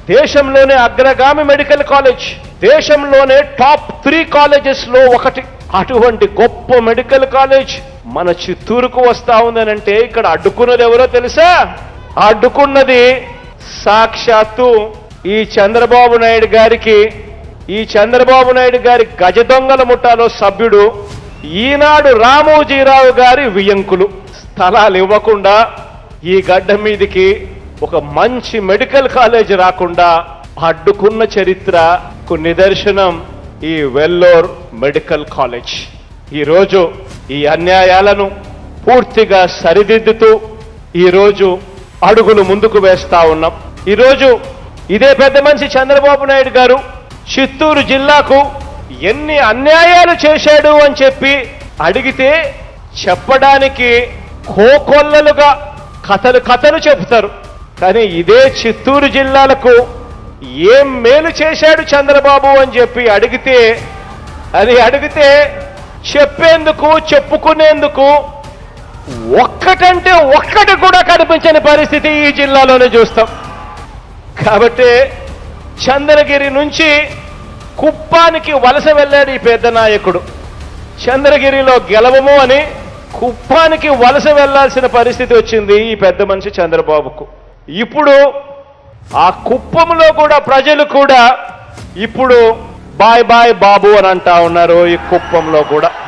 దేశంలోనే అగ్రగామి medical college దేశంలోనే టాప్ త్రీ కాలేజెస్ లో ఒకటి అటువంటి గొప్ప మెడికల్ కాలేజ్ మన చిత్తూరుకు వస్తా ఉందనంటే ఇక్కడ అడ్డుకున్నది ఎవరో తెలుసా అడ్డుకున్నది సాక్షాత్తు ఈ చంద్రబాబు నాయుడు గారికి ఈ చంద్రబాబు నాయుడు గారి గజ దొంగల ముఠాలో సభ్యుడు ఈనాడు రామోజీరావు గారి వియంకులు స్థలాలు ఇవ్వకుండా ఈ గడ్డ మీదికి ఒక మంచి మెడికల్ కాలేజ్ రాకుండా అడ్డుకున్న చరిత్రకు నిదర్శనం ఈ వెల్లోర్ మెడికల్ కాలేజ్ ఈరోజు ఈ అన్యాయాలను పూర్తిగా సరిదిద్దుతూ ఈరోజు అడుగులు ముందుకు వేస్తా ఉన్నాం ఈరోజు ఇదే పెద్ద మనిషి చంద్రబాబు నాయుడు గారు చిత్తూరు జిల్లాకు ఎన్ని అన్యాయాలు చేశాడు అని చెప్పి అడిగితే చెప్పడానికి కోకొల్లలుగా కథలు కథలు చెబుతారు కానీ ఇదే చిత్తూరు జిల్లాలకు ఏం మేలు చేశాడు చంద్రబాబు అని చెప్పి అడిగితే అది అడిగితే చెప్పేందుకు చెప్పుకునేందుకు ఒక్కటంటే ఒక్కటి కూడా కనిపించని పరిస్థితి ఈ జిల్లాలోనే చూస్తాం కాబట్టి చంద్రగిరి నుంచి కుప్పానికి వలస వెళ్ళాడు ఈ పెద్ద నాయకుడు చంద్రగిరిలో గెలవము అని కుప్పానికి వలస వెళ్లాల్సిన పరిస్థితి వచ్చింది ఈ పెద్ద మనిషి చంద్రబాబుకు ఇప్పుడు ఆ కుప్పంలో కూడా ప్రజలు కూడా ఇప్పుడు బాయ్ బాయ్ బాబు అని అంటా ఉన్నారు ఈ కుప్పంలో కూడా